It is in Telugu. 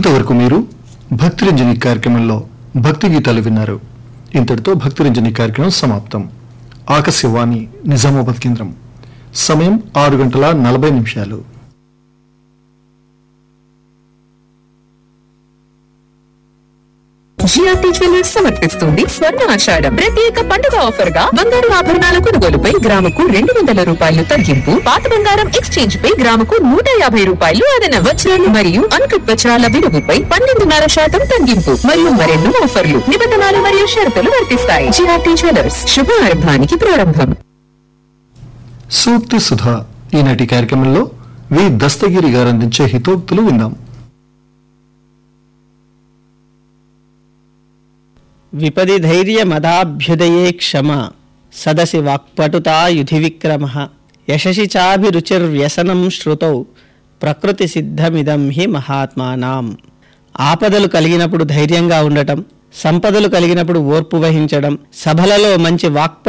ఇంతవరకు మీరు భక్తిరంజని కార్యక్రమంలో భక్తి గీతాలు విన్నారు ఇంతటితో భక్తిరంజని కార్యక్రమం సమాప్తం ఆకాశవాణి నిజామాబాద్ కేంద్రం సమయం ఆరు గంటల నలభై నిమిషాలు జిఆర్టీ జ్యువెలర్స్ సమర్పిస్తుంది స్వర్ణ ఆషాఢం ప్రత్యేక పండుగ ఆఫర్ గా బంగారు ఆభరణాల కొనుగోలుపై గ్రాముకు రెండు వందల రూపాయలు తగ్గింపు పాత బంగారం ఎక్స్చేంజ్ పై గ్రాముకు నూట యాభై రూపాయలు అదన వజ్రాలు మరియు అన్కట్ వజ్రాల విలువపై పన్నెండున్నర శాతం తగ్గింపు మరియు మరెన్నో ఆఫర్లు నిబంధనలు మరియు షరతులు వర్తిస్తాయి జిఆర్టీ జ్యువెలర్స్ శుభారంభానికి ప్రారంభం సూక్తి సుధా ఈనాటి కార్యక్రమంలో వి దస్తగిరి గారు అందించే హితోక్తులు విందాం విపది ధైర్యమదాభ్యుదయే క్షమ సదసి వాక్పటుతా యుధి విక్రమ యశసి చాభిరుచిర్వ్యసనం శృతౌ ప్రకృతి సిద్ధమిదం హి మహాత్మానాం ఆపదలు కలిగినప్పుడు ధైర్యంగా ఉండటం సంపదలు కలిగినప్పుడు ఓర్పు వహించడం సభలలో మంచి వాక్ప